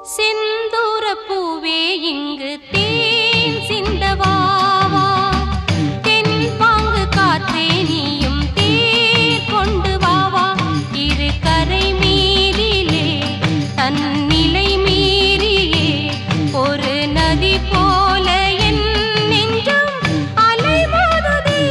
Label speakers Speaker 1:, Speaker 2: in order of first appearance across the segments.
Speaker 1: செந்தூர பூவே இங்கு தேன் சிந்தவாவா தென் பாங்கு காற்றே நீயும் தேர் கொண்டு வாவா இரு கரை மீறிலே தன்னிலை மீறியே ஒரு நதி போல என் நெஞ்சம் அலைமோதுதே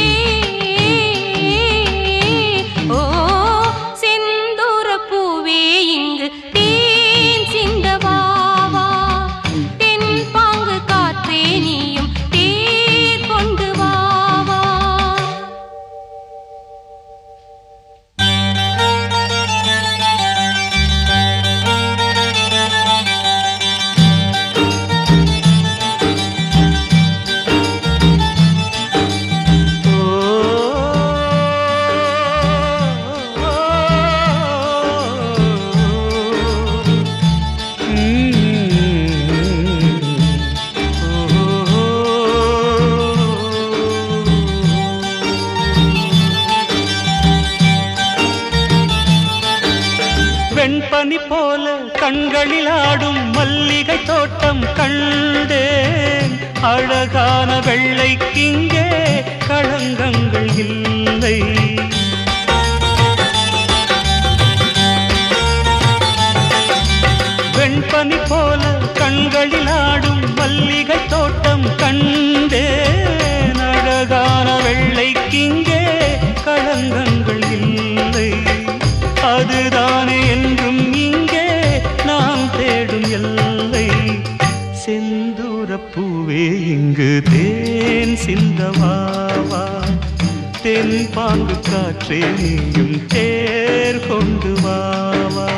Speaker 1: ஓ செந்தூர பூவே இங்கு தேன் சிந்தவாவா தென் பாங்கு காற்றே நீயும் தேர் கொண்டு வாவா
Speaker 2: வெண்பனி போல கண்களில் ஆடும் மல்லிகை தோட்டம் கண்டேன் அழகான வெள்ளைக்கிங்கே களங்கங்கள் இல்லை வெண்பனி போல கண்களில் ஆடும் மல்லிகை தோட்டம் கண்டேன் அழகான வெள்ளைக்கிங்கே களங்கங்கள் இல்லை அதுதானே என்றும் இங்கே நாம் தேடும் எல்லை செந்தூர பூவே இங்கு தேன் சிந்தவாவா தென் பாங்கு காற்றே நீயும் தேர் கொண்டு வாவா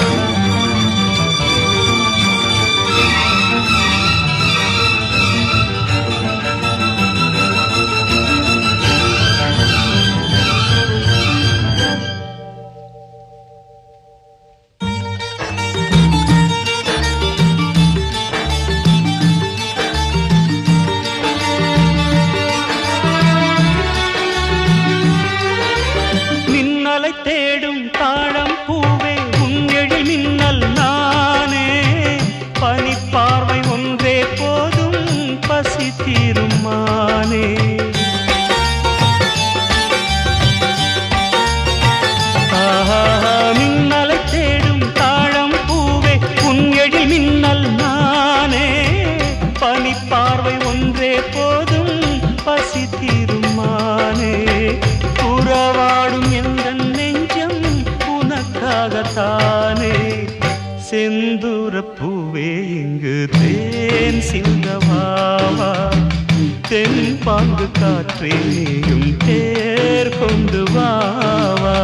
Speaker 2: மின்னலை தேடும் தாழம் பூவே உங்கெழி மின்னல் நானே பனிப்பார்வை ஒன்றே போதும் பசி தீரும் மானே ஆஹா, மின்னலை தேடும் தாழம் பூவே உங்கெழி மின்னல் நானே பனிப்பார்வை ஒன்றே போதும் பசி தீரும் மானே உறவாடும் எந்த நெஞ்சம் உனக்காகத்தானே செந்தூர பூவே இங்கு தேன் சிந்தவாவா தென் பாங்கு காற்றே நீயும் தேர் கொண்டு வாவா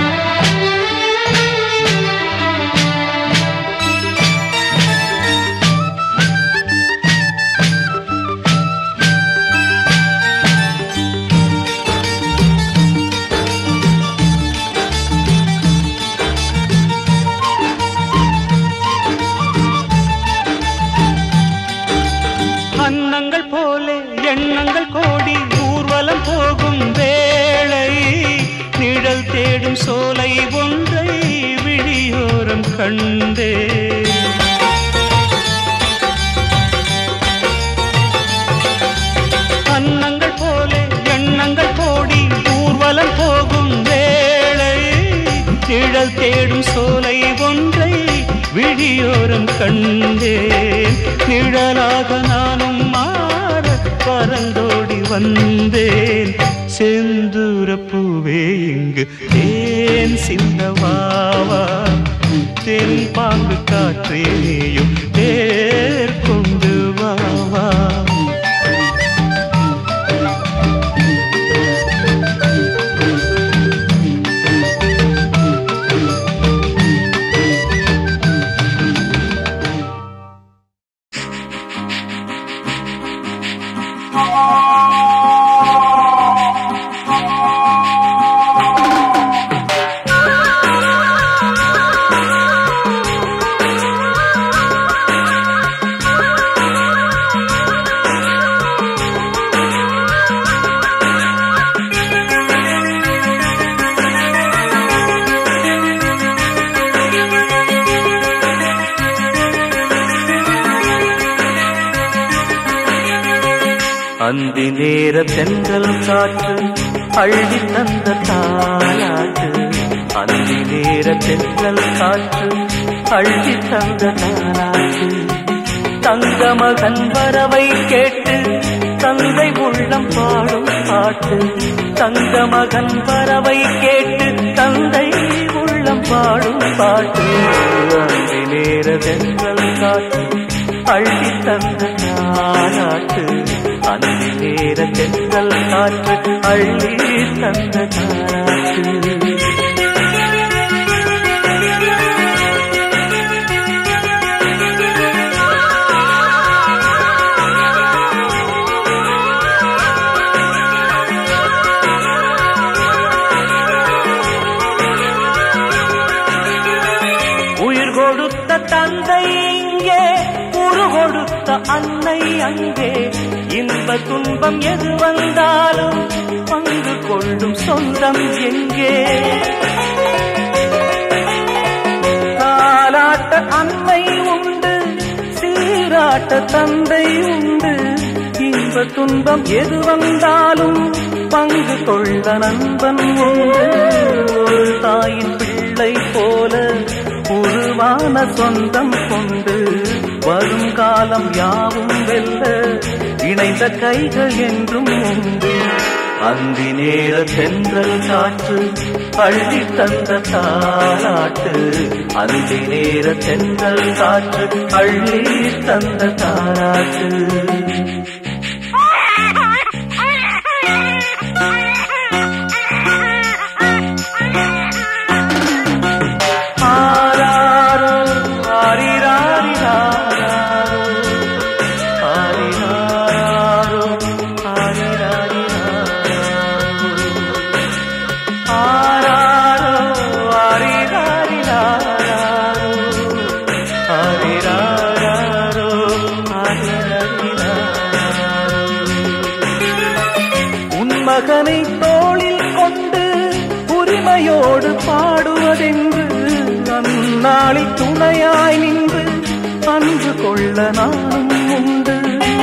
Speaker 2: அன்னங்கள் போலே எண்ணங்கள் கோடி ஊர்வலம் போகும் வேளை நிழல் தேடும் சோலை ஒன்றை விழியோரம் கண்டே அன்னங்கள் போலே எண்ணங்கள் கோடி ஊர்வலம் போகும் வேளை நிழல் தேடும் சோலை ஒன்றை விழியோரம் கண்டேன் நிழலாக நானும் மாற பறந்தோடி வந்தேன் செந்தூர பூவே இங்கு தேன் சிந்தவாவா தென் பாங்கு காற்றேயும் தேர் கொண்டு வாவா
Speaker 1: ஆ
Speaker 2: அந்தி நேர தென்றல் காற்று அள்ளி தந்த தாலாட்டு அந்தி நேர தென்றல் காற்று அள்ளி தந்த தாலாட்டு தங்க மகன் வரவை கேட்டு தந்தை உள்ளம் பாடும் பாட்டு தங்க மகன் வரவை கேட்டு தந்தை உள்ளம் பாடும் பாட்டு அந்தி நேர தென்றல் காற்று அள்ளி தந்த தாலாட்டு அந்தி நேர தென்றல் காற்று அள்ளி தந்த தாலாட்டு உயிர் கொடுத்த தந்தை இங்கே உரு கொடுத்த அன்னை அங்கே இன்ப துன்பம் எது வந்தாலும் பங்கு கொள்ளும் சொந்தம் எங்கே தாலாட்ட அன்னை உண்டு சீராட்ட தந்தை உண்டு இன்ப துன்பம் எது வந்தாலும் பங்கு கொள்ள நண்பன் உண்டு ஒரு தாயின் பிள்ளை போல உருவான சொந்தம் கொண்டு வருங்காலம் யாவும் வெல்ல இணைந்த கைகள் என்றும் உண்டு அந்தி நேர தென்றல் காற்று அள்ளி தந்த தாலாட்டு அந்தி நேர தென்றல் காற்று அள்ளி தந்த தாலாட்டு ஆராரோ ஆரிராரிராரோ ஆரிராரோ ஆரிராரிராரோ ஆராரோ ஆரிராரிராரோ ஆரிராரோ ஆரிராரிராரோ உன் மகனை தோளில் கொண்டு உரிமையோடு பாடுவதென்று அந்நாளில் துணையாய் நின்று அன்பு கொள்ள நானும் உண்டு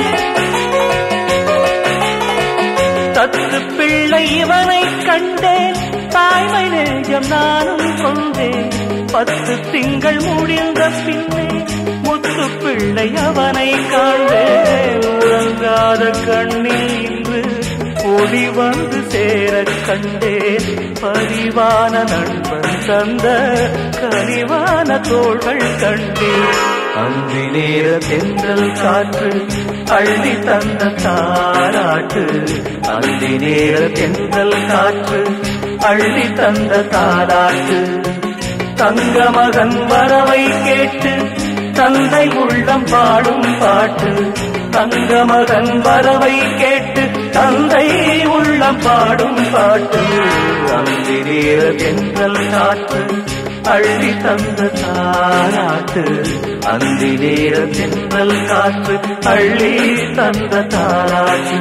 Speaker 2: தத்து பிள்ளை இவனை கண்டேன் தாய்மை நெஞ்சம் நானும் கொண்டேன் பத்து திங்கள் முடிந்த பின்னே முத்து பிள்ளை அவனை காண்டேன் உறங்காத கண்ணில் இன்று ஒளி வந்து சேரக் கண்டேன் பரிவான நண்பன் தந்த கனிவான தோள்கள் கண்டேன் அந்தி நேர தென்றல் காற்று அள்ளி தந்த தாராட்டு அந்தி நேர தென்றல் காற்று அள்ளி தந்த தாராட்டு தங்க மகன் வரவை கேட்டு தந்தை உள்ளம் பாடும் பாட்டு தங்க மகன் வரவை கேட்டு தந்தை உள்ளம் பாடும் பாட்டு அந்தி நேர தென்றல் காற்று அள்ளி தந்த தாராட்டு அந்தி நேர தென்றல் காற்று அள்ளி தந்த தாராட்டு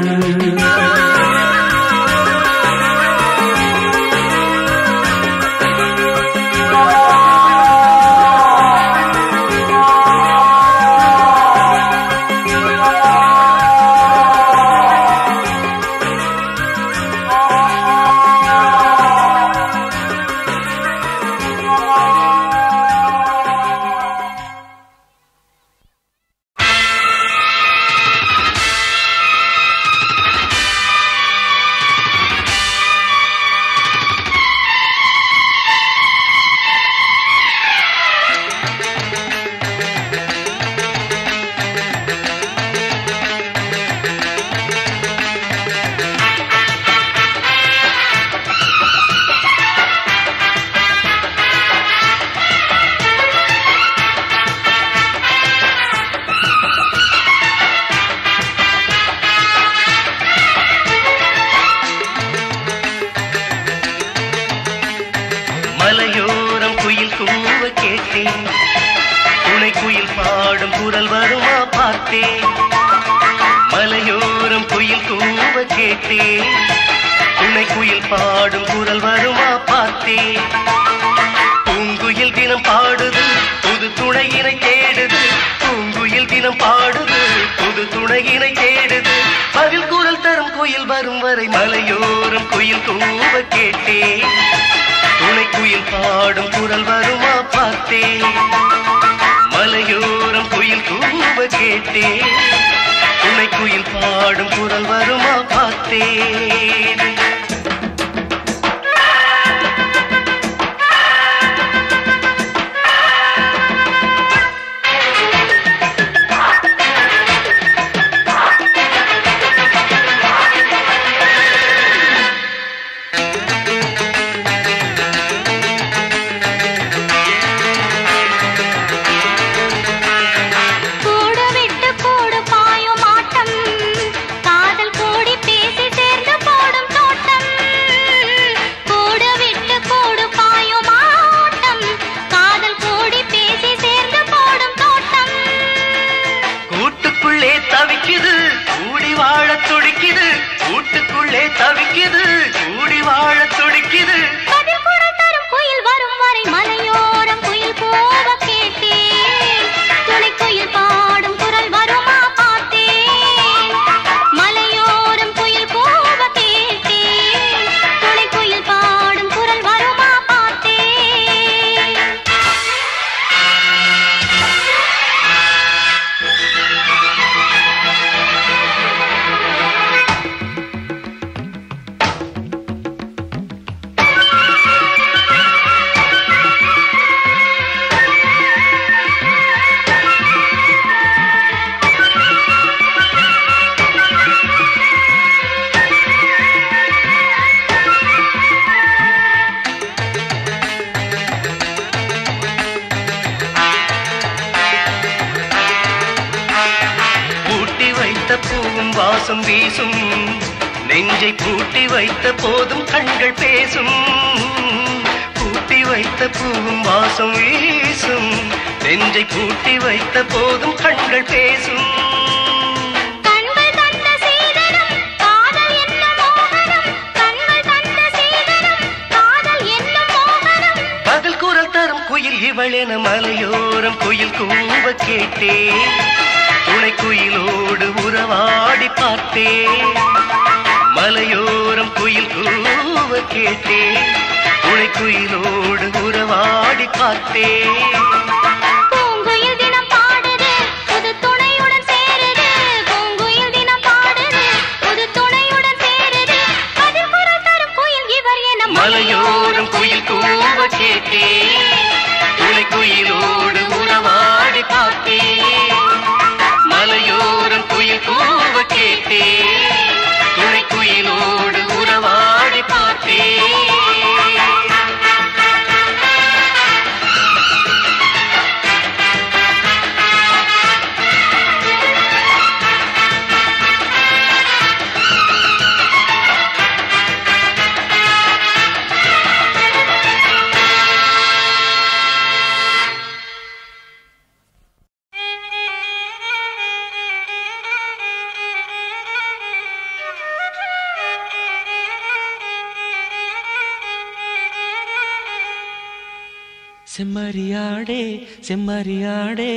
Speaker 2: மலையோரம் குயில் கூவ கேட்டேன் துணை குயில் பாடும் குரல் வருமா பார்த்தேன் மலையோரம் குயில் கூவ கேட்டேன் துணை குயில் பாடும் குரல் வருமா பார்த்தேன் பூங்குயில் தினம் பாடுது புது துணையினை தேடுது பூங்குயில் தினம் பாடுது புது துணையினை தேடுது பதில் குரல் குயில் வரும் வரை மலையோரம் குயில் கூவ கேட்டேன் துணை குயில் பாடும் குரல் வருமா பார்த்தேன் மலையோரம் குயில் கூவ கேட்டேன் துணை குயில் பாடும் குரல் வருமா பார்த்தேன்
Speaker 1: கூடு விட்டு கூடு பாயும் ஆட்டம் காதல் கூடி பேசி சேர்ந்து போடும் தோட்டம் கூடு விட்டு கூடு பாயும் ஆட்டம் காதல் கூடி பேசி சேர்ந்து போடும் தோட்டம்
Speaker 2: கூட்டுக்குள்ளே தவிக்குது கூடி வாழ துடிக்குது கூட்டுக்குள்ளே தவிக்குது கூடி வாழ துடிக்குது
Speaker 1: பதில் குரல் தரும் குயில் வரும் வரை மலையோரம் குயில் போவ கேட்டேன் துணை குயில் பாடும் குரல் வருமா பார்த்தேன் மலையோரம் குயில் போவ கேட்டேன் துணை குயில் பாடும் குரல் வருமா பார்த்தேன்
Speaker 2: பூட்டி வைத்த பூவும் வாசம் வீசும் நெஞ்சை பூட்டி வைத்த போதும் கண்கள் பேசும் பூட்டி வைத்த பூவும் வாசம் வீசும் நெஞ்சை பூட்டி வைத்த போதும் கண்கள் பேசும்
Speaker 1: கண்கள் தந்த சீதனம் காதல் என்ன மோகனம் கண்கள் தந்த சீதனம் காதல் என்ன மோகனம்
Speaker 2: பதில் குரல் தரும் குயில் இவளென மலையோரம் குயில் கூவ கேட்டேன் துணை குயிலோடு உறவாடி பார்த்தேன் மலையோரம் குயில் கூவ கேட்டேன் துணை குயிலோடு உறவாடி பார்த்தேன்
Speaker 1: பூங்குயில் தினம் பாடுது புது துணையுடன் சேருது பூங்குயில் தினம் பாடுது புது துணையுடன் சேருது பதில் குரல் தரும் குயில் இவர் என
Speaker 2: மலையோரம் குயில் கூவ கேட்டேன் துணை குயிலோடு உறவாடி பார்த்தேன் மலையோரம் குயில் கூவ கேட்டேன் துணை குயிலோடு உறவாடி பார்த்தேன்
Speaker 3: செம்மறியாடே செம்மறியாடே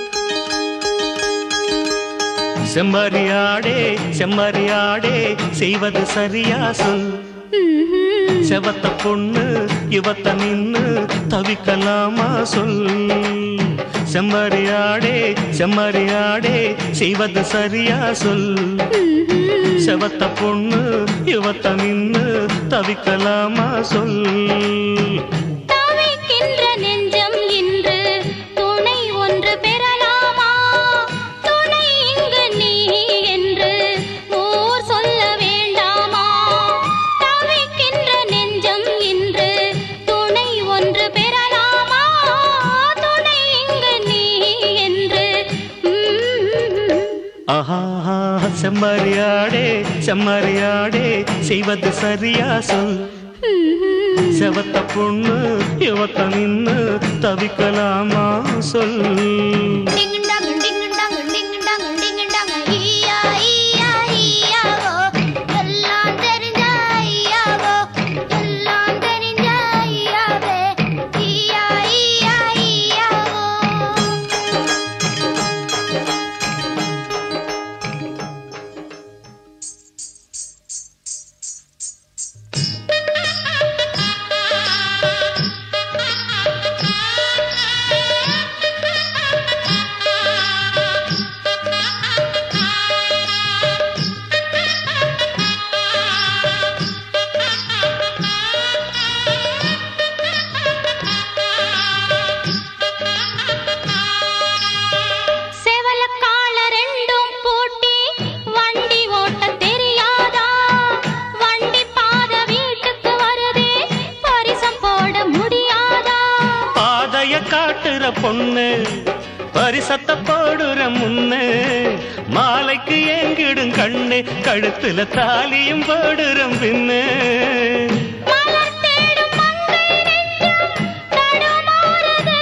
Speaker 3: செம்மறியாடே செம்மறியாடே செய்வது சரியா சொல் செவத்த பொண்ணு இவத்த நின்னு தவிக்கலாமா சொல் செம்மறியாடே செம்மறியாடே செய்வது சரியா சொல் செவத்த பொண்ணு இவத்த நின்னு தவிக்கலாமா சொல்
Speaker 1: தவிக்கின்ற நெஞ்சம் இன்று துணை ஒன்று பெறலாமா துணை இங்கு நீ என்று ஊர் சொல்ல வேண்டாமா தவிக்கின்ற நெஞ்சம் இன்று துணை ஒன்று பெறலாமா துணை இங்கு நீ என்று ம்,
Speaker 3: ஆஹா செம்மறியாடே செம்மறியாடே செய்வது சரியா சொல் செவத்த பொண்ணு இவத்த நின்னு தவிக்கலாமா சொல்
Speaker 1: டிங்குண்டாங்க, டிங்குண்டாங்க, டிங்குண்டாங்க, டிங்குண்டாங்க, ஈயா, ஈயா, ஈயாவோ. எல்லாம் தெரிஞ்ச ஐயாவோ, எல்லாம் தெரிஞ்ச ஐயாவே. ஈயா, ஈயா, ஈயாவோ.
Speaker 3: பாதைய காட்டுற பொண்ணு பரிசத்த போடுற முன்னு மாலைக்கு ஏங்கிடும் கண்ணு கழுத்துல தாலியும் போடுறோம் பின்னு
Speaker 1: மலர் தேடும் மங்கை நெஞ்சம் தடுமாறுது.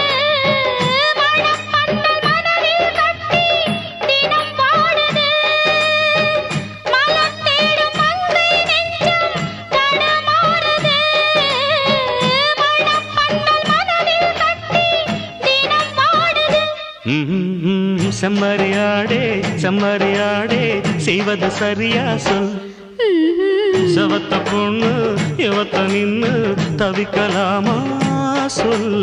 Speaker 1: மணப்பந்தல் மனதில் கட்டி தினம் பாடுது. மலர் தேடும் மங்கை நெஞ்சம் தடுமாறுது. மணப்பந்தல் மனதில் கட்டி தினம் பாடுது.
Speaker 3: ம்ம், செம்மறியாடே செம்மறியாடே செய்வது சரியா சொல் செவத்த பொண்ணு இவத்த நின்னு தவிக்கலாமா சொல்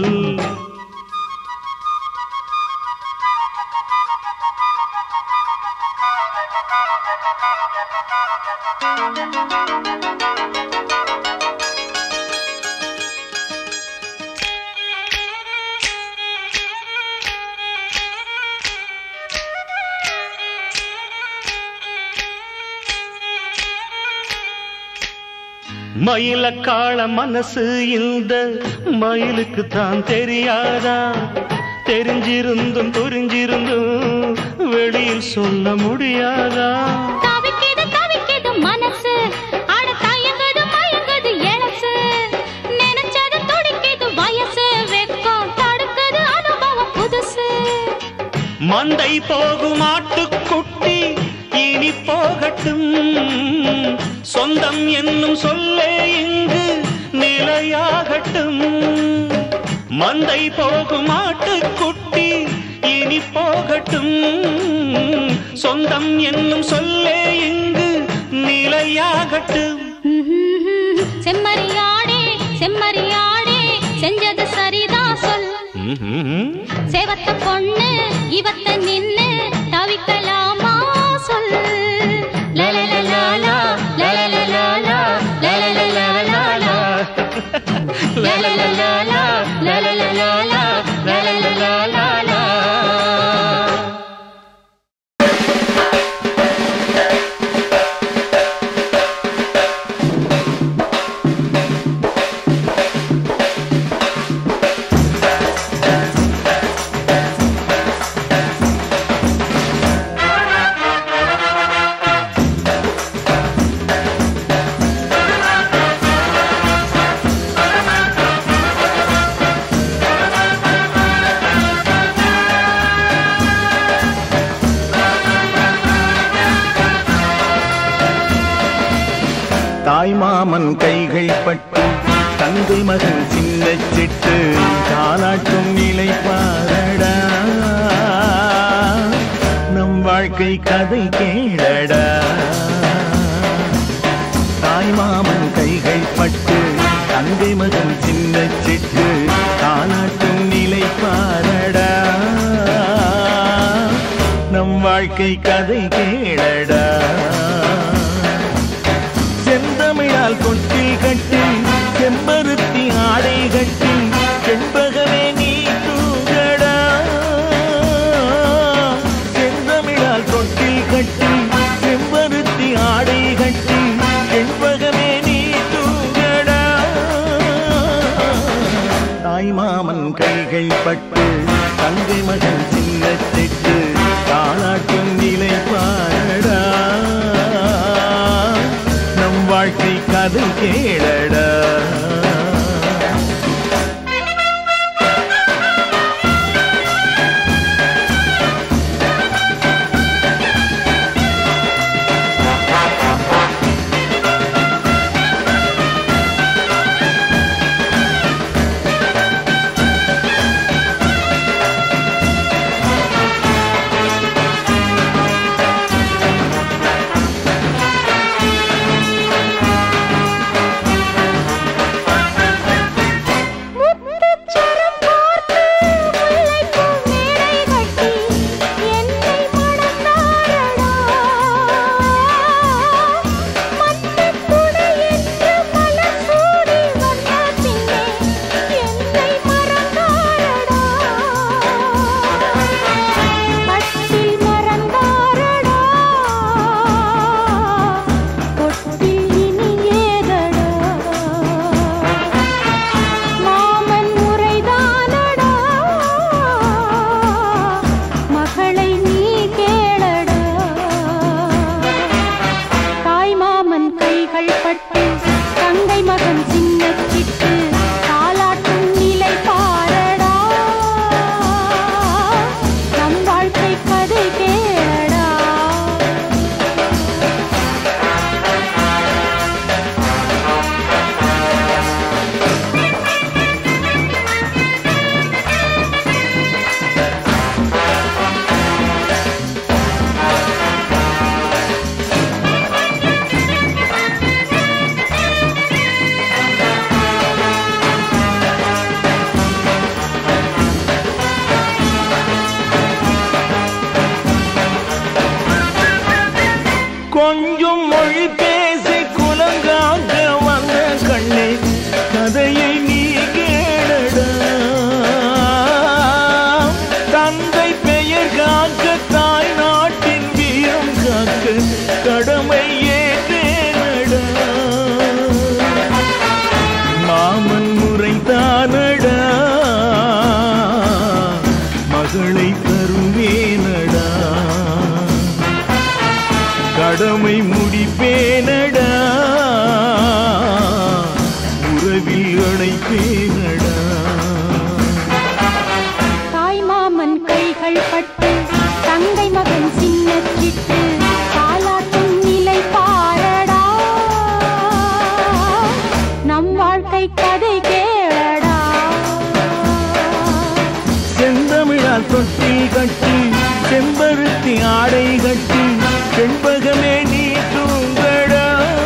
Speaker 3: மயில காள மனசு இந்த மயிலுக்கு தான் தெரியாதா தெரிஞ்சிருந்தும் புரிஞ்சிருந்தும் வெளியில் சொல்ல முடியாதா
Speaker 1: தவிக்குது தவிக்குது மனசு அட தயங்குது மயங்குது எழசு நினைச்சது துடிக்குது வயசு வெக்கம் தடுக்குது அனுபவம் புதுசு
Speaker 3: மந்தை போகும் ஆட்டுக்குட்டி இனி போகட்டும் சொந்தம் என்னும் சொல்லே இங்கு நிலையாகட்டும் மந்தை போகும் ஆட்டுக்குட்டி இனி போகட்டும் சொந்தம் என்னும் சொல்லே இங்கு நிலையாகட்டும்
Speaker 1: செம்மறியாடே செம்மறியாடே செஞ்சது சரிதான் சொல் சேவத்த பொண்ணு இவத்த நின்னு தவிக்கலாமா சொல் லலலலாலா, லலலலாலா, லலலலாலா. லலலலாலா, லலலலாலா, லலலலாலா.
Speaker 4: தாய்மாமன் கைகள் பட்டு தந்தை மகன் சின்ன சிட்டு தாலாட்டும் நிலை பாரடா நம் வாழ்க்கை கதை கேளடா தாய்மாமன் கைகள் பட்டு தந்தை மகன் சின்ன சிட்டு தாலாட்டும் நிலை பாரடா நம் வாழ்க்கை கதை கேளடா செந்தமிழால் கொட்டில் கட்டி செம்பருத்தி ஆடை கட்டி செண்பகமே நீ தூங்கடா செந்தமிழால் கொட்டில் கட்டி செம்பருத்தி ஆடை கட்டி செண்பகமே நீ தூங்கடா தாய்மாமன் கைகள் பட்டு தங்கை மகன் சின்ன திட்டு தாளாட்டும் நிலை பாரடா நம் வாழ்க்கை கதை கேளடா வந்தால் தொட்டி கட்டு செம்பருத்தி ஆடை கட்டு செண்பகமே நீ தூங்கடா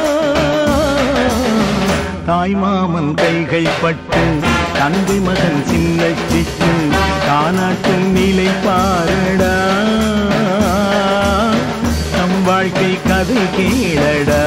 Speaker 4: தாய்மாமன் கைகள் பட்டு தந்தை மகன் சின்ன சிட்டு தானாட்டும் நிலை பாரடா நம் வாழ்க்கை கதை கேளடா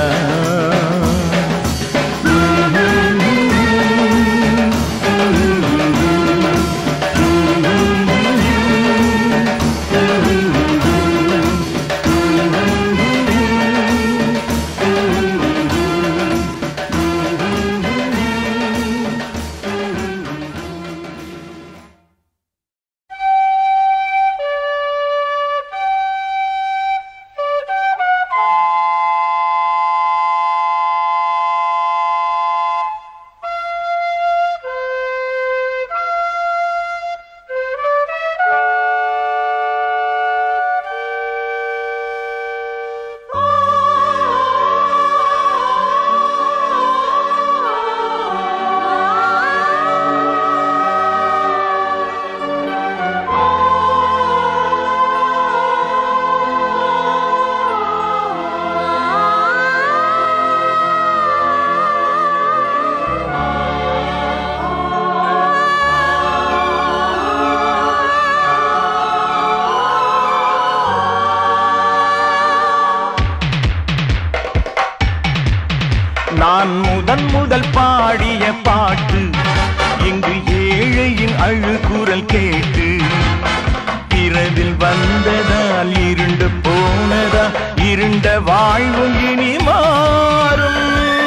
Speaker 4: நான் முதன் முதல் பாடிய பாட்டு இங்கு ஏழையின் அழுகுரல் கேட்டு பிறவில் வந்ததால் இருண்டு போனதா இருண்ட வாழ்வும் இனி மாறும்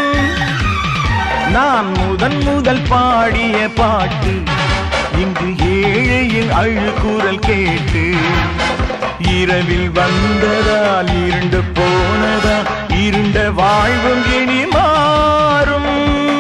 Speaker 4: நான் முதன் முதல் பாடிய பாட்டு இங்கு ஏழையின் அழுகுரல் கேட்டு இரவில் வந்ததால் இருண்டு போனதா இருண்ட வாழ்வும் இனி மாறும்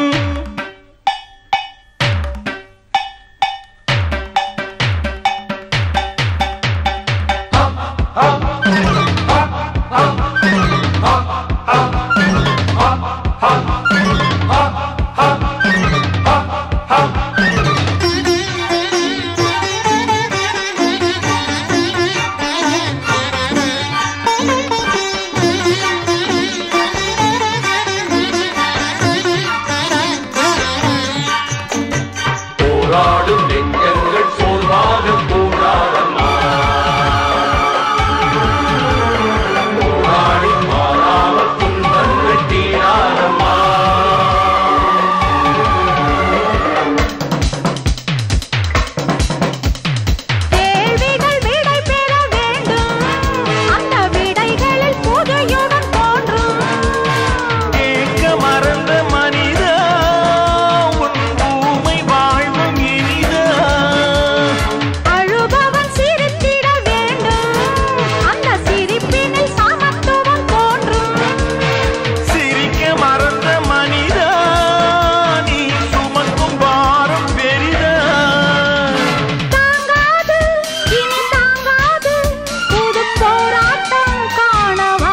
Speaker 5: போராடும் நெஞ்சங்கள் சோர்வாக கூடாதம்மா போராடி மாறாமல் துன்பங்கள் தீராதம்மா
Speaker 1: கேள்விகள் விடை பெற வேண்டும் அந்த விடைகளில் புதையுடன் தோன்றும்
Speaker 4: கேட்க மறந்த மனிதா உன் ஊமை வாழ்வும் இனிதா
Speaker 1: அழுபவன் சிரித்திட வேண்டும் அந்த சிரிப்பினில் சமத்துவம் தோன்றும்
Speaker 4: சிரிக்க மறந்த மனிதா நீ சுமக்கும் வாரம் பெரிதா
Speaker 1: தாங்காது இனி தாங்காது புது போராட்டம் காணவா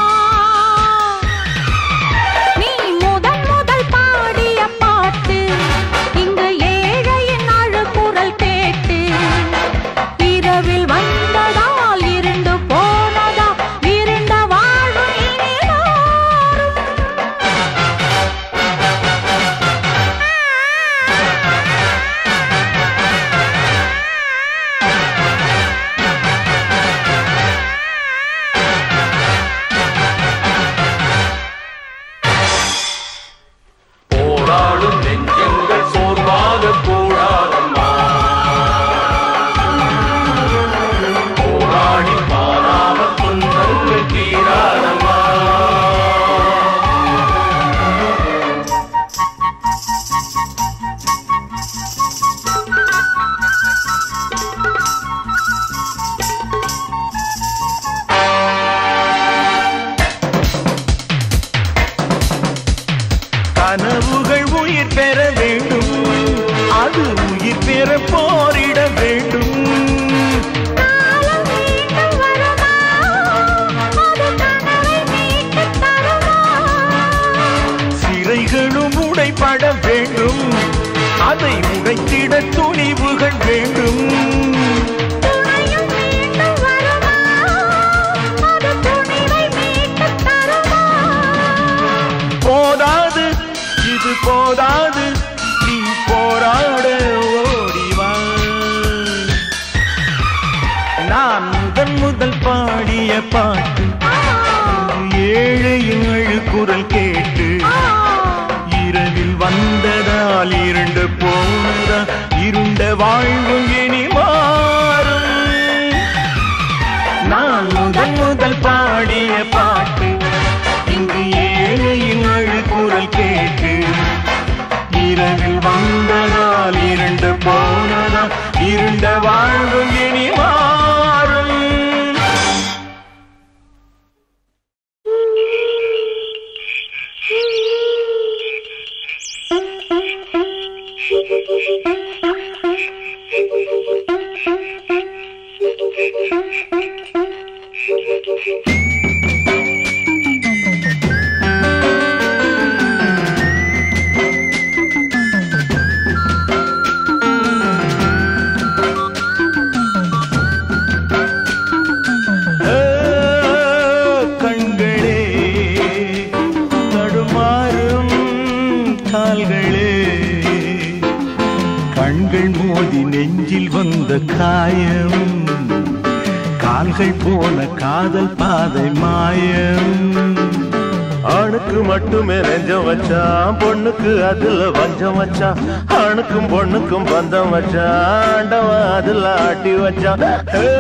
Speaker 1: நீ முதல் முதல் பாடிய பாட்டு இங்கு ஏழையின் அழுகுரல் கேட்டு இரவில் வந்ததால் இருண்டு போனதா இருண்ட வாழ்வு இனி மாறும்
Speaker 5: போராடும் நெஞ்சங்கள் சோர்வாக கூடாதம்மா போராடி மாறாமல் துன்பங்கள் தீராதம்மா
Speaker 4: கனவுகள் உயிர் பெற வேண்டும் அது உயிர் பெற போரிட வேண்டும்
Speaker 1: காலம் மீண்டும் வருமா அது கனவை மீட்டுத் தருமா
Speaker 4: சிறைகளும் உடைபட வேண்டும் அதை உடைத்திட துணிவுகள் வேண்டும் பாட்டு ஏழையின் அழுக்குரல் கேட்டு இரவில் வந்ததால் இருண்டு போனதா இருண்ட வாழ்வும் இனி மாறும் நான் முதல் முதல் பாடிய பாட்டு இங்கு ஏழையின் அழுக்குரல் கேட்டு இரவில் வந்ததால் இருண்டு போனதா இருண்ட வாழ்வும் இனி மாறும் ஆ, கண்களே தடுமாறும் கால்களே கண்கள் மோதி நெஞ்சில் வந்த காயம் கால்கள் போன காதல் பாதை மாயம்
Speaker 6: ஆணுக்கு மட்டுமே நெஞ்சம் வச்சான் பொண்ணுக்கு அதுல வஞ்சம் வச்சான் ஆணுக்கும் பொண்ணுக்கும் பந்தம் வச்சான் ஆண்டவன் அதுல ஆட்டி வச்சான்
Speaker 4: ஏ,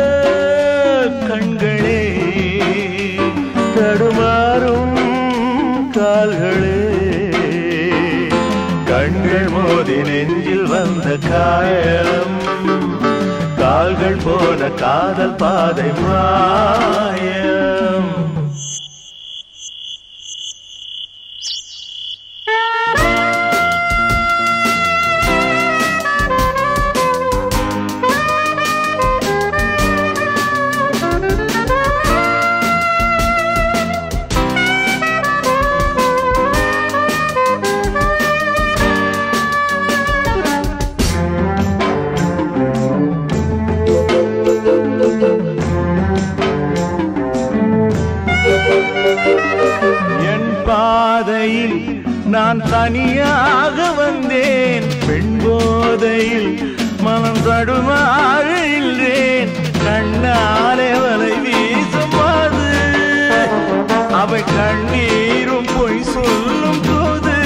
Speaker 4: கண்களே தடுமாறும் கால்களே கண்கள் மோதி நெஞ்சில் வந்த காயம் கால்கள் போன காதல் பாதை மாயம் என் பாதையில் நான் தனியாக வந்தேன் பெண் போதையில் மனம் தடுமாறுகிறேன் கண்ணாலே வலை வீசும் அது அவை கண்ணீரும் பொய் சொல்லும் போது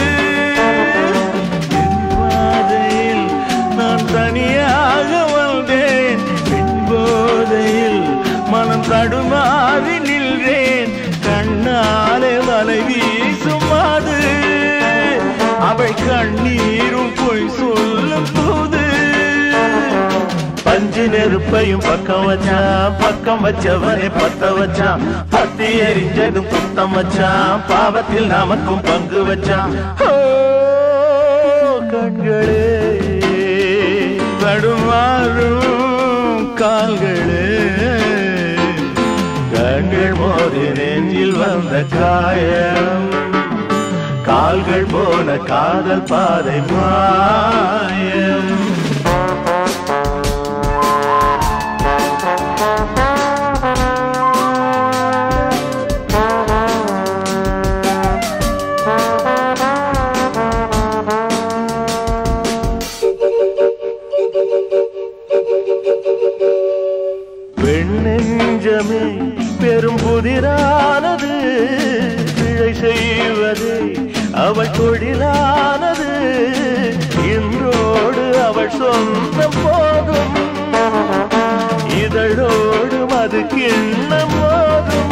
Speaker 4: என் பாதையில் நான் தனியாக வந்தேன் பெண் போதையில் மனம் தடுமாறி நின்றேன் கண்ணாலே வலை வீசும் அது அவை கண்ணீரும் பொய் சொல்லும் போது
Speaker 6: பஞ்சு நெருப்பையும் பக்கம் வச்சான் பக்கம் வச்சவனை பத்த வச்சான் பத்தி எரிஞ்சதும் குத்தம் வச்சான் பாவத்தில் நமக்கும் பங்கு வச்சான்
Speaker 4: ஓ, கண்களே தடுமாறும் கால்களே
Speaker 6: கண்கள் மோதி நெஞ்சில் வந்த காயம் கால்கள் போன காதல் பாதை மாயம் பெண்ணெஞ்சமே பெரும் புதிரானது பிழை செய்வது அவள் தொழிலானது இன்றோடு அவள் சொந்தம் போதும் இதழோடு அது கிண்ணம் போதும்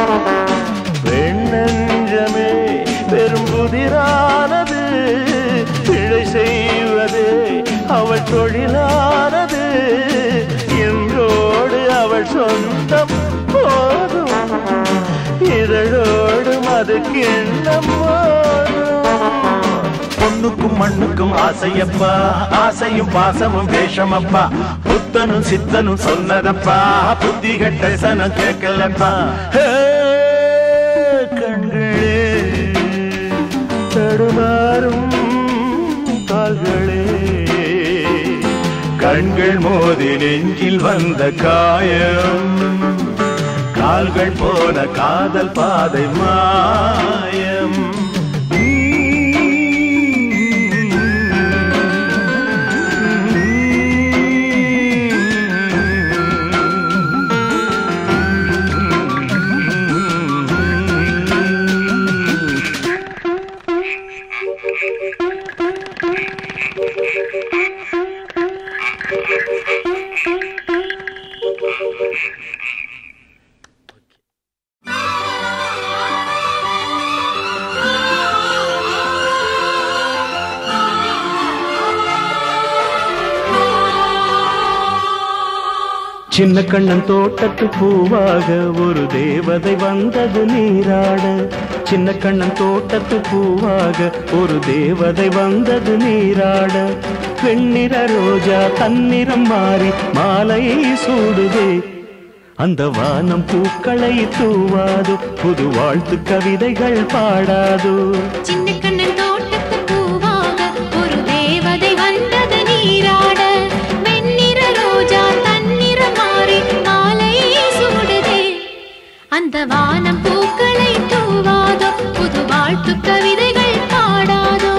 Speaker 6: பெண்ணெஞ்சமே பெரும் புதிரானது பிழை செய்வது அவள் தொழிலானது என்றோடு அவள் சொந்தம் போதும் இதழோடு அது கிண்ணம் போதும் பொண்ணுக்கும் மண்ணுக்கும் ஆசையப்பா ஆசையும் பாசமும் வேஷமப்பா புத்தனும் சித்தனும் சொன்னதப்பா புத்தி கட்ட சனம் கேட்கலப்பா ஹே, கண்களே தடுமாறும் கால்களே கண்கள் மோதி நெஞ்சில் வந்த காயம் கால்கள் போன காதல் பாதை மாயம்
Speaker 3: சின்ன கண்ணன் தோட்டத்து பூவாக ஒரு தேவதை வந்தது நீராட சின்ன கண்ணன் தோட்டத்து பூவாக ஒரு தேவதை வந்தது நீராட வெண்ணிற ரோஜா தன்னிறம் மாறி மாலையை சூடுதே அந்த வானம் பூக்களை தூவாது புது வாழ்த்து கவிதைகள் பாடாதோ
Speaker 1: சின்ன கண்ணன் தோட்டத்து பூவாக ஒரு தேவதை வந்தது நீராட வெண்ணிற ரோஜா தன்னிற மாறி மாலையை சூடுதே அந்த வானம் பூக்களை தூவாதோ புது வாழ்த்து கவிதைகள் பாடாதோ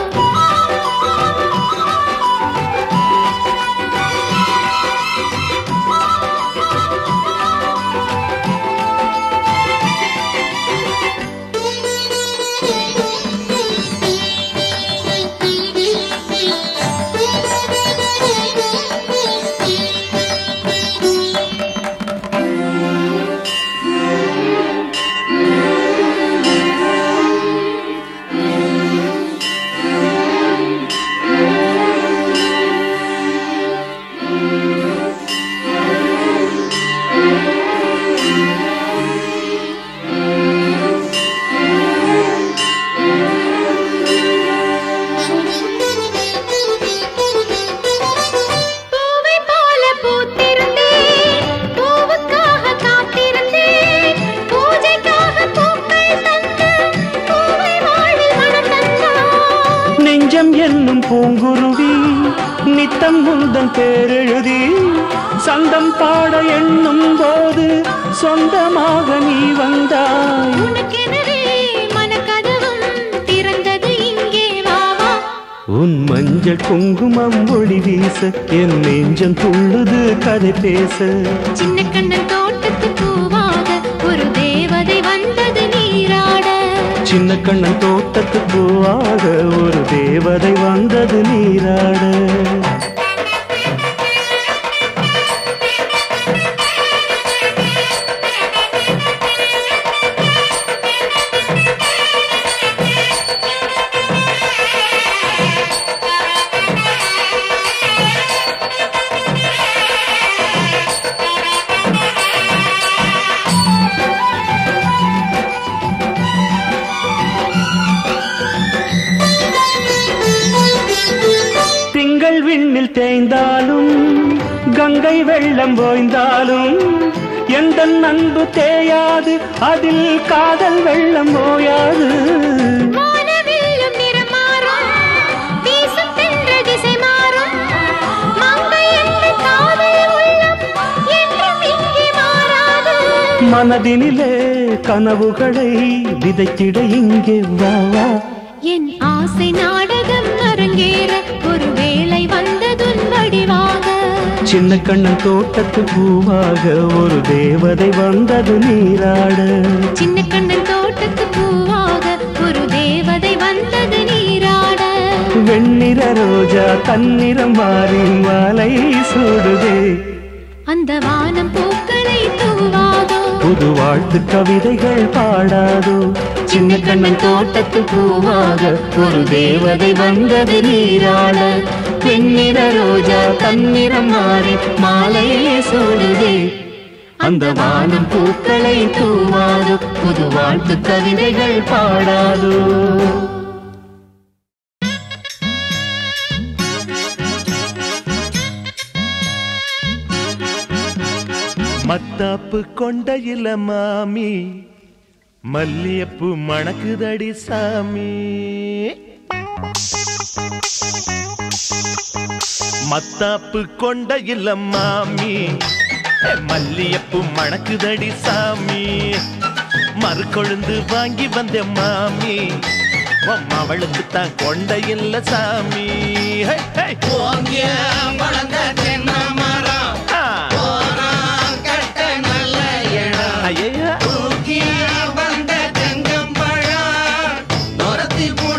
Speaker 1: பூவை போல பூத்திருந்தேன் பூவுக்காக காத்திருந்தேன் பூஜைக்காக பூக்கள் தந்து பூவை வாழ்வில் மனம் தந்தாய்
Speaker 3: நெஞ்சம் என்னும் பூங்குருவி நித்தம் முந்தன் பேரெழுதி சந்தம் பாட எண்ணும் போது சொந்தமாக நீ வந்தாய்
Speaker 1: உனக்கெனவே மனக்கதவும் திறந்தது இங்கே வா வா
Speaker 3: உன் மஞ்சள் குங்குமம் ஒளி வீச என் நெஞ்சம் துள்ளுது கதை பேச
Speaker 1: சின்ன கண்ணன் தோட்டத்து பூவாக ஒரு தேவதை வந்தது நீராட
Speaker 3: சின்ன கண்ணன் தோட்டத்து பூவாக ஒரு தேவதை வந்தது நீராட திங்கள் விண்ணில் தேய்ந்தாலும் கங்கை வெள்ளம் ஓய்ந்தாலும் எந்த அன்பு தேயாது அதில் காதல் வெள்ளம் ஓயாது
Speaker 1: வானவில்லும் நிறம் மாறும் வீசும் தென்ற திசை மாறும் மங்கை என்ற காதல் உள்ளம் என்றும் இங்கே மாறாது
Speaker 3: மனதினிலே கனவுகளை விதைத்திட இங்கே வா வா
Speaker 1: என் ஆசை நாடகம் அரங்கேற ஒரு வேளை வந்ததுன் வடிவாக
Speaker 3: சின்ன கண்ணன் தோட்டத்து பூவாக ஒரு தேவதை வந்தது நீராட
Speaker 1: சின்ன கண்ணன் தோட்டத்து பூவாக ஒரு தேவதை வந்தது நீராட
Speaker 3: வெண்ணிற ரோஜா தன்னிறம் மாறி மாலை சூடுதே
Speaker 1: அந்த வானம் பூக்களை தூவாதோ
Speaker 3: புது வாழ்த்து கவிதைகள் பாடாதோ சின்ன கண்ணன் தோட்டத்து பூவாக ஒரு தேவதை வந்தது நீராட வெண்ணிற ரோஜா தன்னிறம் மாறி மாலையே சூடுதே அந்த வானம் பூக்களை தூவாதோ புது வாழ்த்து கவிதைகள் பாடாதோ
Speaker 6: மத்தாப்பு கொண்டையில மாமி மல்லியப்பு மணக்குதடி சாமி மத்தாப்பு கொண்டையில மாமி மல்லியப்பு மணக்குதடி சாமி மறுகொழுந்து வாங்கி வந்த மாமி உம் அவளுக்கு தான் கொண்டையில்ல சாமி ஹே, ஹே. ஆ. ஐயையா.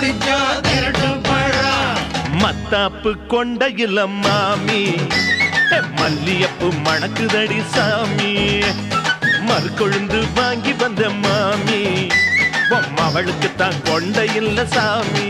Speaker 6: மத்தாப்பு கொண்டையில மாமி மல்லியப்பு மணக்குதடி சாமி மறுக்கொழுந்து வாங்கி வந்த மாமி அவளுக்கு தான் கொண்ட இல்ல சாமி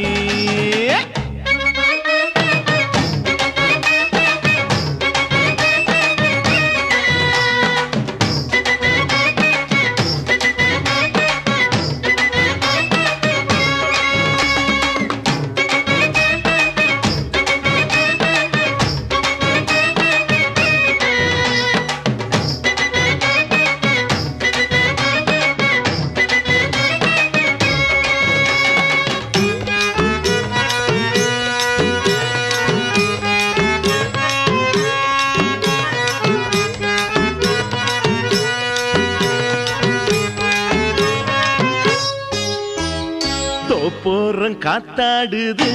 Speaker 6: தோப்போரம் காத்தாடுது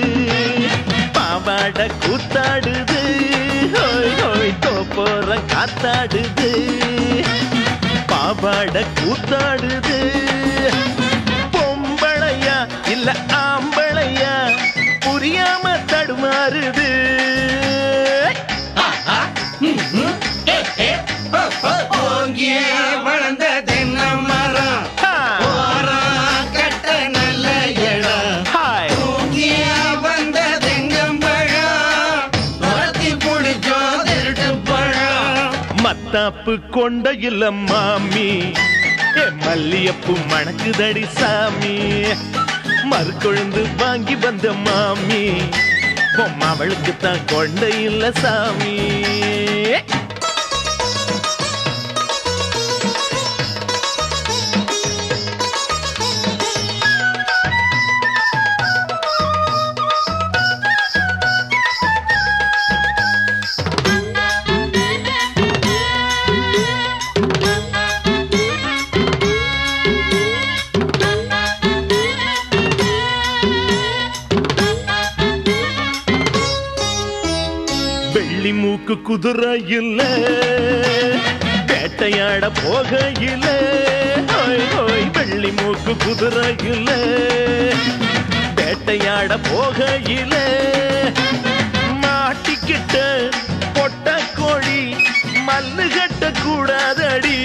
Speaker 6: பாவாட கூத்தாடுது ஹோய் ஹோய் தோப்போரம் காத்தாடுது பாவாட கூத்தாடுது பொம்பளையா இல்ல ஆம்பளையா புரியாம தடுமாறுது
Speaker 7: ஓங்கியே வளர்ந்த தென்னை மரம்
Speaker 6: ஹா,
Speaker 7: ஓரம் கட்ட நல்ல இடம்
Speaker 6: ஹாய்
Speaker 7: தூங்கியே வந்த தெங்கம்பழம் துரத்தி புடிச்சோம் திருட்டு பழம்
Speaker 6: மத்தாப்பு கொண்ட இல்ல மாமி ஏ மல்லியப்பு மணக்குதடி சாமி மறுக்கொழுந்து வாங்கி வந்த மாமி அவளுக்கு தான் கொண்ட இல்ல சாமி வெள்ளி மூக்கு குதிரை இல்ல வேட்டையாட போக இல்ல ஹோய் ஹோய் வெள்ளி மூக்கு குதிரை இல்ல வேட்டையாட போக இல்ல மாட்டிக்கிட்ட பொட்ட கோழி மல்லு கட்ட கூடாதடி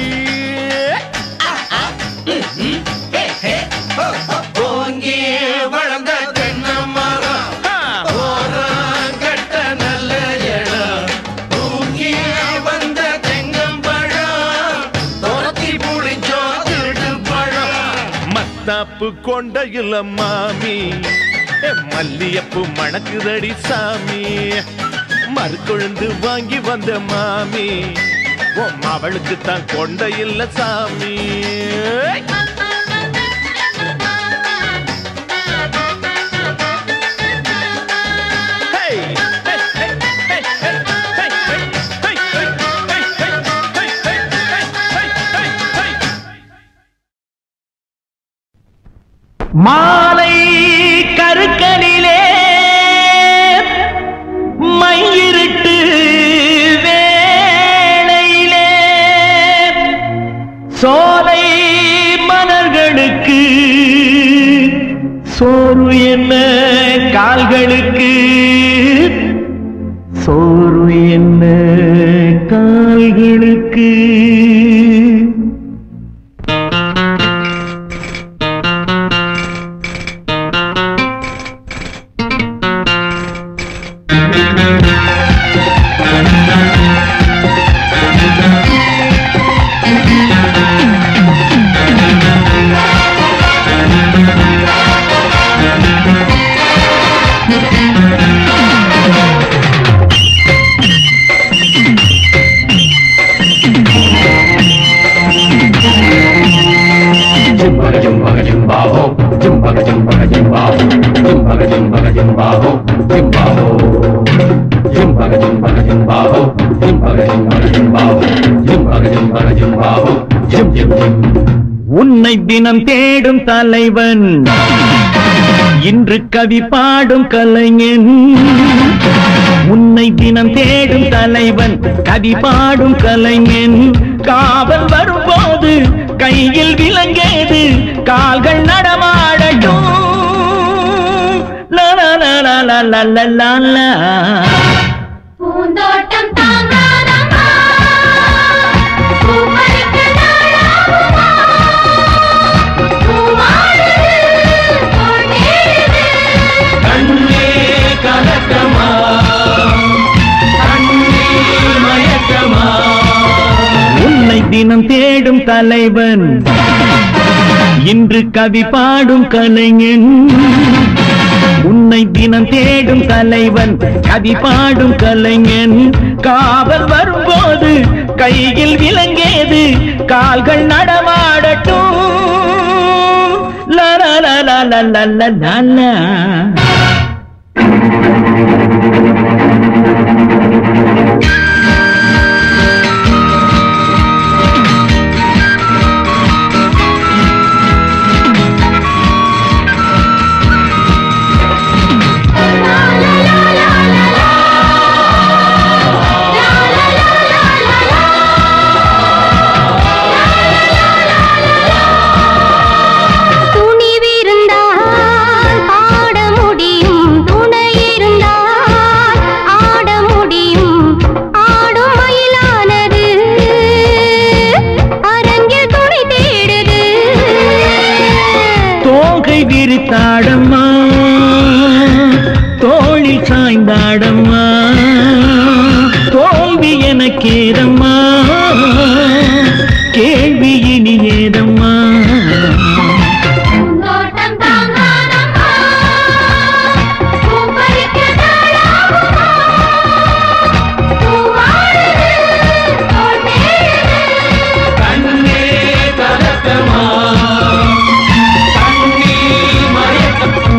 Speaker 7: ஓங்கியே வளர்ந்த தென்னை மரம்
Speaker 6: ஆ,
Speaker 7: ஓரம் கட்ட நல்ல இடம் தூங்கியே வந்த தெங்கம்பழம் துரத்தி புடிச்சோம் திருட்டு பழம்
Speaker 6: மத்தாப்பு கொண்ட இல்ல மாமி ஏ மல்லியப்பு மணக்குதடி சாமி மறுக்கொழுந்து வாங்கி வந்த மாமி உம் அவளுக்கு தான் கொண்ட இல்ல சாமி Hey! Hey, hey, hey, hey, hey, hey, hey, hey, hey, hey, hey, hey, hey, hey, hey.
Speaker 3: மாலை கருக்கலிலே மையிருட்டு வேளையிலே சோலை மலர்களுக்கு சோறு என்ன கால்களுக்கு சோறு என்ன கால்களுக்கு
Speaker 5: Jumbaga jumbaga jumbaho, jumbaga jumbaga jumbaho, jumbaga jumbaga jumbaho, jumbaho. Jumbaga jumbaga jumbaho, jumbaga jumbaga jumbaho, jumbaga jumbaga jumbaho, jum jum jum.
Speaker 3: உன்னை தினம் தேடும் தலைவன் இன்று கவி பாடும் கலைஞன் உன்னை தினம் தேடும் தலைவன் கவி பாடும் கலைஞன் காவல் வரும்போது கையில் விலங்கேது கால்கள் நடமாடட்டும் லா, லா, லா, லா, லா, லா, லா, லா, லா.
Speaker 1: பூ பூந்தோட்டம் தாங்காதம்மா பூப்பறிக்க நாளாகுமா பூவாடுது தோட்டேறுது
Speaker 5: கண்ணே கலக்கமா கண்ணே மயக்கமா
Speaker 4: உன்னை தினம் தேடும் தலைவன் இன்று கவி பாடும் கலைஞன் உன்னை தினம் தேடும் தலைவன் கவி பாடும் கலைஞன் காவல் வரும்போது கையில் விலங்கேது கால்கள் நடமாடட்டும் லா லா லா லா லா லா லா லா லா.
Speaker 1: துணிவிருந்தால் பாட முடியும் துணை இருந்தால் ஆட முடியும் ஆடும் மயிலானது அரங்கில் துணை தேடுது
Speaker 4: தோகை விரித்தாடம்மா தோளில் சாய்ந்தாடம்மா தோல்வி எனக்கேதம்மா கேள்வி இனி ஏதம்மா
Speaker 1: பூந்தோட்டம் தாங்காதம்மா பூப்பறிக்க நாளாகுமா பூவாடுது தோட்டேறுது
Speaker 5: கண்ணே கலக்கமா கண்ணே மயக்கமா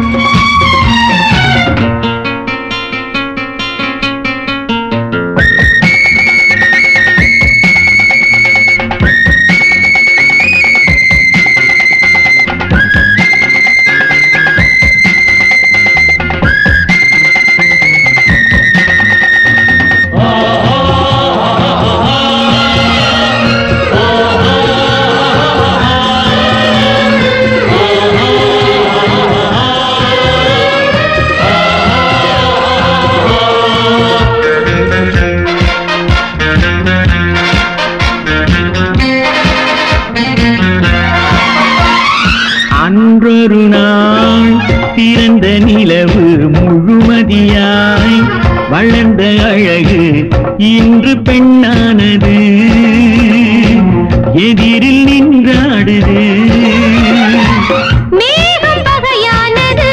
Speaker 4: அன்றொரு நாள் பிறந்த நிலவு முழுமதியாய் வளர்ந்த அழகு இன்று பெண்ணானது எதிரில் நின்றாடுது
Speaker 1: மேகம் பகையானது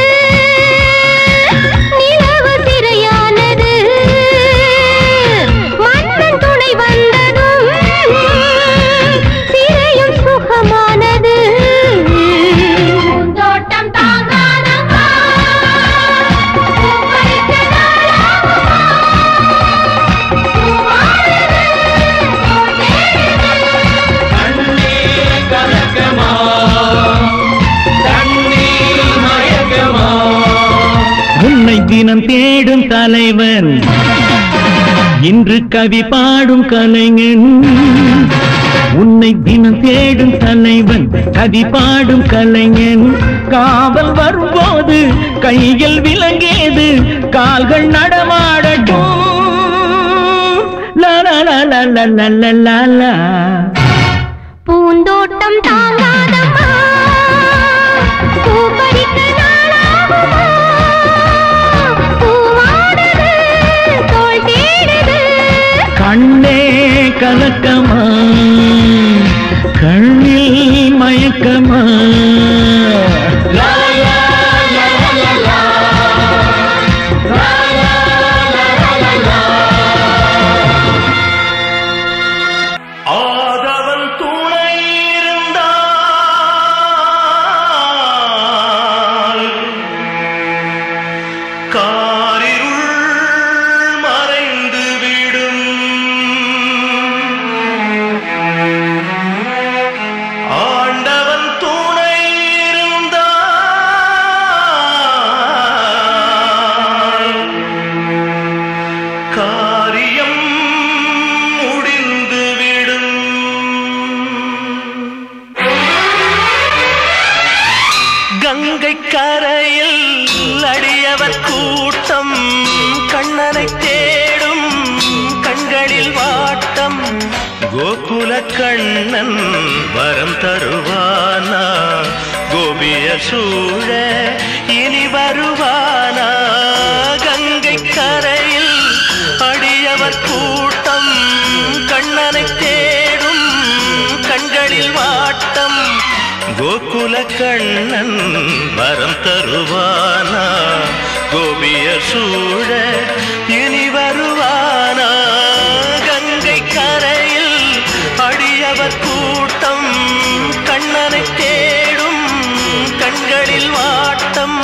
Speaker 1: நிலவு சிறையானது மன்னன் துணை வந்ததும் சிறையும் சுகமானது பூந்தோட்டம் தாங்காதம்மா பூப்பறிக்க நாளாகுமா பூவாடுது தோட்டேறுது
Speaker 5: கண்ணே கலக்கமா கண்ணே மயக்கமா
Speaker 4: உன்னை தினம் தேடும் தலைவன் இன்று கவி பாடும் கலைஞன் உன்னை தினம் தேடும் தலைவன் கவி பாடும் கலைஞன் காவல் வரும்போது கையில் விலங்கேது கால்கள் நடமாடட்டும் லா லா லா லா லா லா லா லா லா
Speaker 1: பூந்தோட்டம் தாங்காதம்மா பூப்பறிக்க நாளாகுமா பூவாடுது தோள் தேடுது
Speaker 4: கண்ணே கலக்கமா கண்ணில் மயக்கமா
Speaker 6: ஆதவன் துணை இருந்தால் காரிருள் மறைந்து விடும் ஆண்டவன் துணை இருந்தால் காரியம் முடிந்துவிடும் கங்கை கரையில் அடியவர் கூட்டம் கண்ணனை தேடும்
Speaker 2: கோகுல கண்ணன் வரம் தருவானா கோபிய சூழ இனி வருவானா கங்கை கரையில் அடியவர் கூட்டம் கண்ணனை தேடும் கண்களில் வாட்டம் கோகுல கண்ணன் வரம் தருவானா கோபிய சூழ இனி வருவானா கங்கை கரையில் அடியவர் கூட்டம் கண்ணனை தேடும் கண்களில் வாட்டம்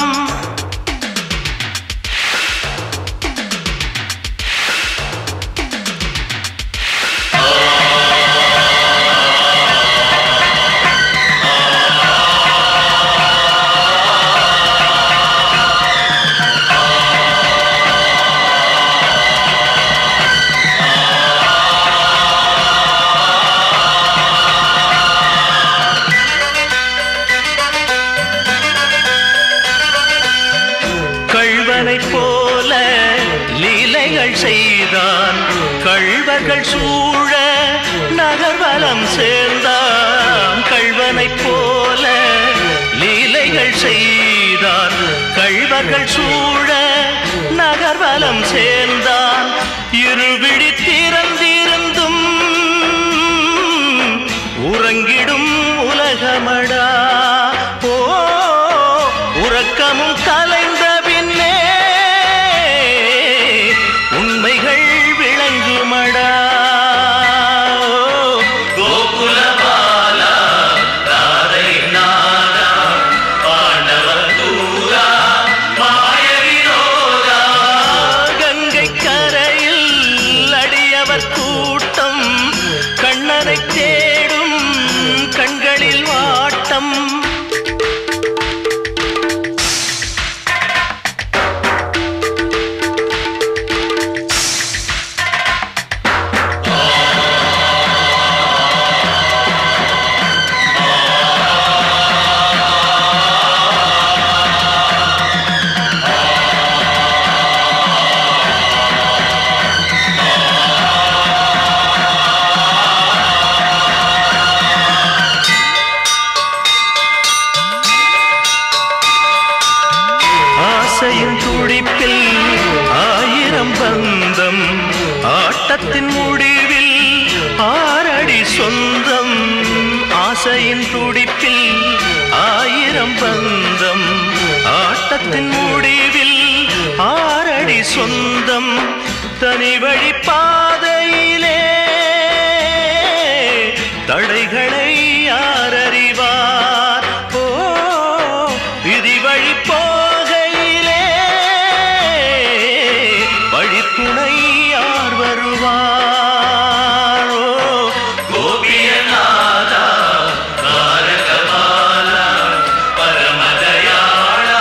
Speaker 2: கள்வனைப் போல லீலைகள் செய்தான் கள்வர்கள் சூழ நகர்வலம் சேர்ந்தான் கள்வனைப் போல லீலைகள் செய்தான் கள்வர்கள் சூழ நகர்வலம் சேர்ந்தான் இருவிழி திறந்திருந்தும் உறங்கிடும் உலகமடா ஓ உறக்கமும் கலைந்த பின்னே உண்மைகள் விளங்குமடா கோகுலபாலா ராதை நாதா பாண்டவ தூரா மாய வினோதா கங்கை கரையில் அடியவர் கூட்டம் கண்ணனை தேடும் கண்களில் வாட்டம் ஆசையின் துடிப்பில் ஆயிரம் பந்தம் ஆட்டத்தின் முடிவில் ஆறடி சொந்தம் ஆசையின் துடிப்பில் ஆயிரம் பந்தம் ஆட்டத்தின் முடிவில் ஆறடி சொந்தம் தனி வழி பாதையிலே தடைகளை யார் அறிவார் ஓ விதி வழி போகையிலே வழித்துணை யார் வருவார் ஓ கோபியநாதா பாரகபாலா பரமதயாளா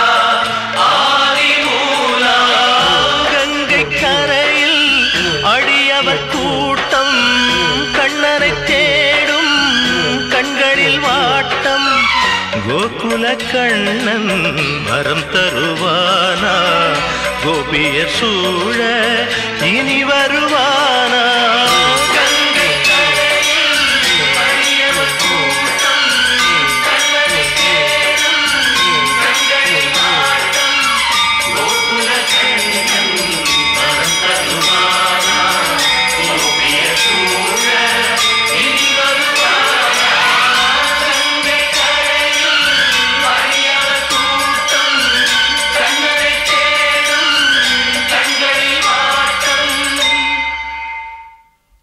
Speaker 2: ஆதிமூலா கங்கை கரையில் அடியவர் கூட்டம் கண்ணனை தேடும் கண்களில் வாட்டம் கோகுல கண்ணன் வரம் தருவானா கோபிய சூழ இனி வருவானா கங்கை கரையில் அடியவர் கூட்டம் கண்ணனை தேடும் கண்களில் வாட்டம் கோகுல கண்ணன் வரம் தருவானா கோபிய சூழ இனி வருவானா கங்கை கரையில் அடியவர் கூட்டம் கண்ணனை தேடும் கண்களில் வாட்டம்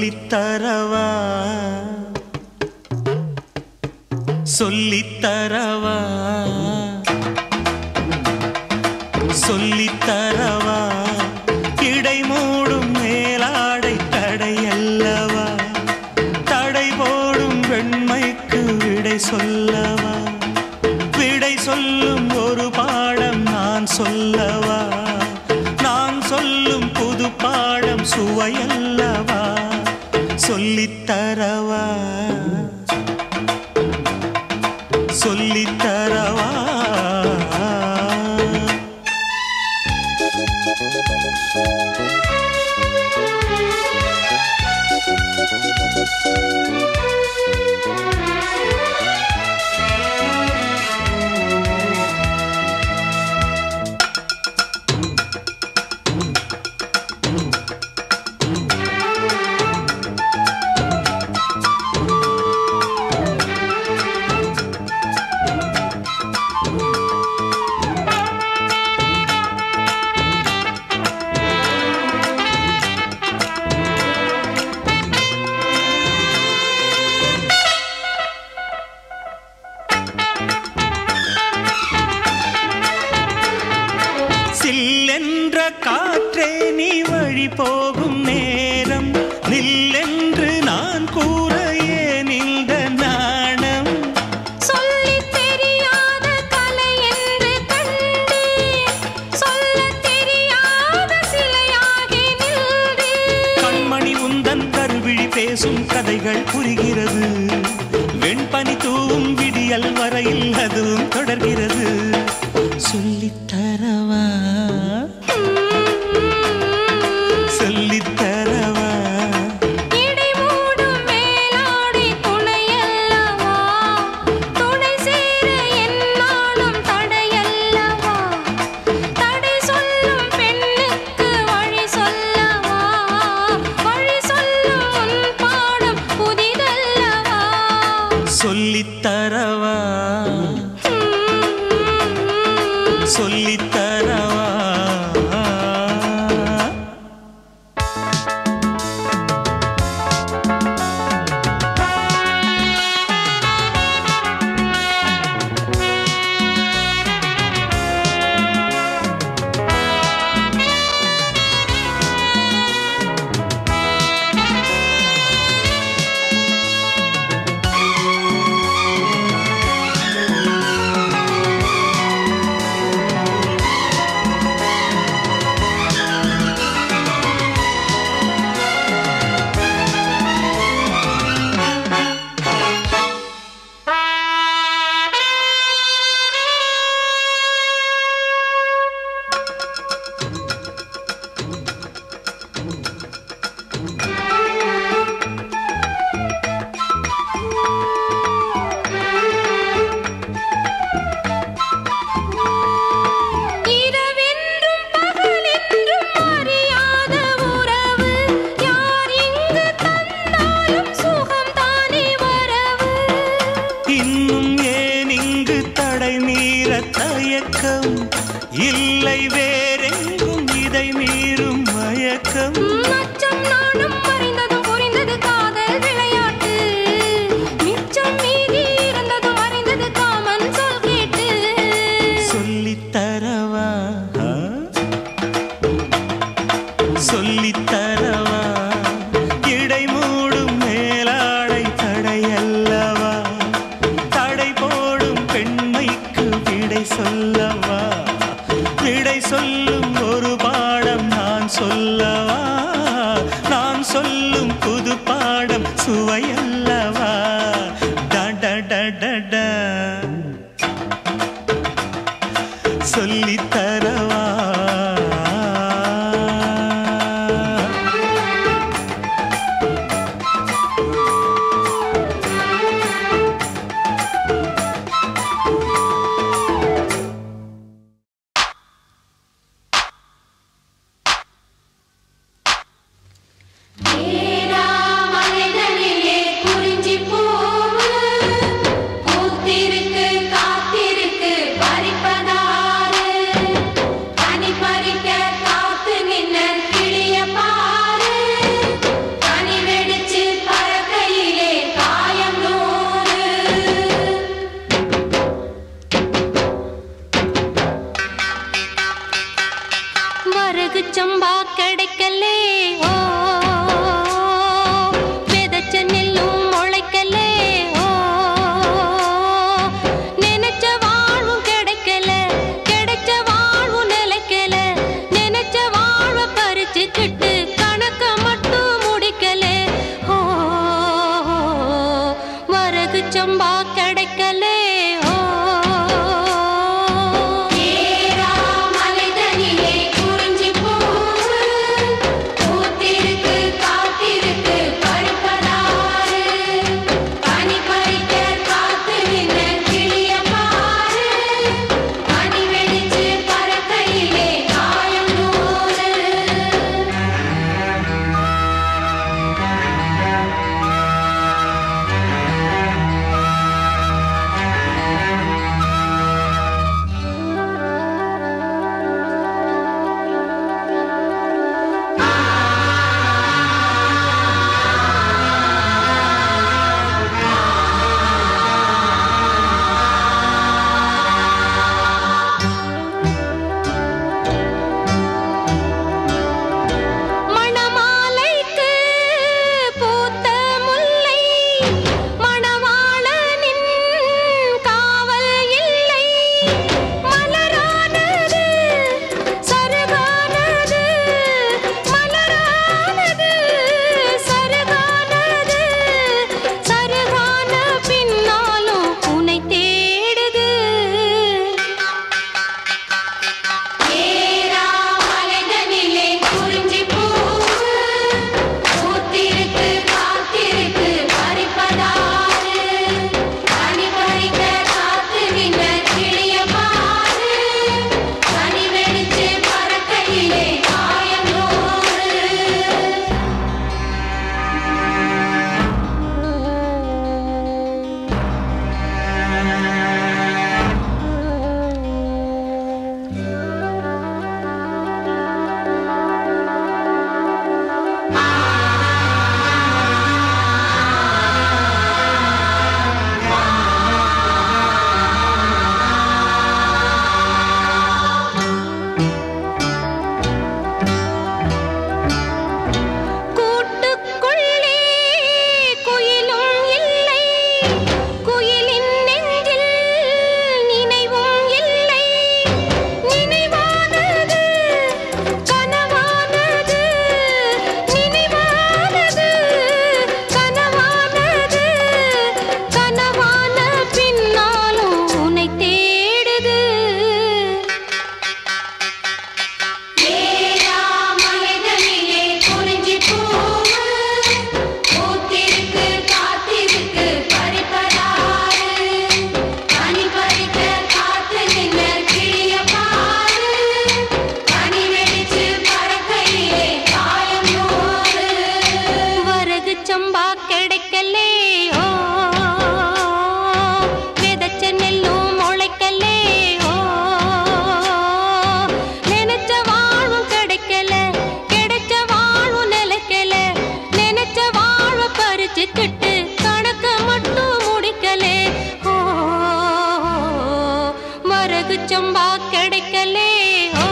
Speaker 3: சொல்லித்தரவா சொல்லித்தரவா சொல்லித்தரவா இடை மூடும் மேலாடை தடையல்லவா தடை போடும் வெண்மைக்கு விடை சொல்லவா விடை சொல்லும் ஒரு பாடம் நான் சொல்லவா நான் சொல்லும் புது பாடம் சுவையல்லவா சொல்லித்தரவா சொல்லித்தரவா சில்லென்ற காற்றே நீ வழி போகும் நேரம் நில்லென்று நான் கூற ஏன் இந்த நாணம்
Speaker 1: சொல்லித் தெரியாத கலை என்று கண்டேன் சொல்லத் தெரியாத சிலையாகி நின்றேன்
Speaker 3: கண்மணி உந்தன் கருவிழி பேசும் கதைகள் புரிகிறது வெண்பனி தூவும் விடியல் வரையில் அதுவும் தொடர்கிறது சொல்லித்தரவா சொல்லித்தரவா
Speaker 1: இடை மூடும் மேலாடை துணையல்லவா துணை சேர என்னாலும் தடையல்லவா தடை சொல்லும் பெண்ணுக்கு வழி சொல்லவா வழி சொல்லும் உன் பாடம் புதிதல்லவா
Speaker 3: சொல்லித்தரவா சொல்லித்தரவா
Speaker 1: இரவென்றும் பகலென்றும் அறியாத உறவு யார் இங்கு தந்தாலும் சுகம் தானே வரவு
Speaker 3: இன்னும் ஏன் இங்கு தடை மீற தயக்கம் இல்லை வேறெங்கும் இதை மீறும் மயக்கம்
Speaker 1: மச்சம் நானும் அறிந்ததும் புரிந்தது காதல் விளையாட்டு மிச்சம் மீதி இருந்ததும் அறிந்தது காமன் சொல் கேட்டு
Speaker 3: சொல்லித்தரவா ஆ? சொல்லித்தரவா இடை மூடும் மேலாடை தடையல்லவா தடை போடும் பெண்மைக்கு விடை சொல்லவா விடை சொல்லும் ஒரு பாடம் நான் சொல்லவா நான் சொல்லும் புது பாடம் சுவையல்லவா ட ட ட ட ட சொல்லித்தரவா
Speaker 1: ஏரா மலைகளிலே குறிஞ்சி பூவு பூத்திருக்கு காத்திருக்கு பறிப்பதாரு சம்பா கிடைக்கலே ஓ விதைச்ச நெல்லும் முளைக்கலே ஓ நினைச்ச வாழ்வும் கிடைக்கல கிடைச்ச வாழ்வும் நிலைக்கல நினைச்ச வாழ்வ பறிச்சுக்கிட்டு கணக்க மட்டும் முடிக்கல ஓ வரகு சம்பா கிடைக்கலே ஓ ஏரா மலைதனிலே குறிஞ்சி பூவு பூத்திருக்கு காத்திருக்கு பழுப்பதாறு பனி பறிக்க காத்து நின்ன கிளிய பாரு பனி வெடிச்சு பறக்கையிலே காயம் நூறு மணமாலைக்கு பூத்த முல்லை மணவாளனின் காவல் இல்லை மலரானது சருகானது மலரானது சருகானது சருகான பின்னாலும் உன்னை தேடுது ஏரா மலைதனிலே குறிஞ்சி பூவு பூத்திருக்கு காத்திருக்கு பறிப்பதாறு கனி பறிக்க காத்து நின்ற கிளிய பாரு கனி வெடிச்சு பறக்கையிலே காயம் நூறு கூட்டுக்குள்ளே குயிலும் இல்லை குயிலின் நெஞ்சில் நினைவும் இல்லை நினைவானது கனவானது நினைவானது கனவானது கனவான பின்னாலும் உன்னை தேடுது ஏரா மலைதனிலே குறிஞ்சி பூவு பூத்திருக்கு காத்திருக்கு பறிப்பதாறு கனி பறிக்க காத்து நின்ன கிளிய பாரு கனி வெடிச்சு பறக்கையிலே காயம் நூறு வரகு சம்பா கிடைக்கலே ஓ விதைச்ச நெல்லும் முளைக்கலே ஓ நினைச்ச வாழ்வும் கிடைக்கல கிடைச்ச வாழ்வும் நிலைக்கல நினைச்ச வாழ்வ பறிச்சுக்கிட்டு கணக்க மட்டும் முடிக்கலே ஓ வரகு சம்பா கிடைக்கலே ஓ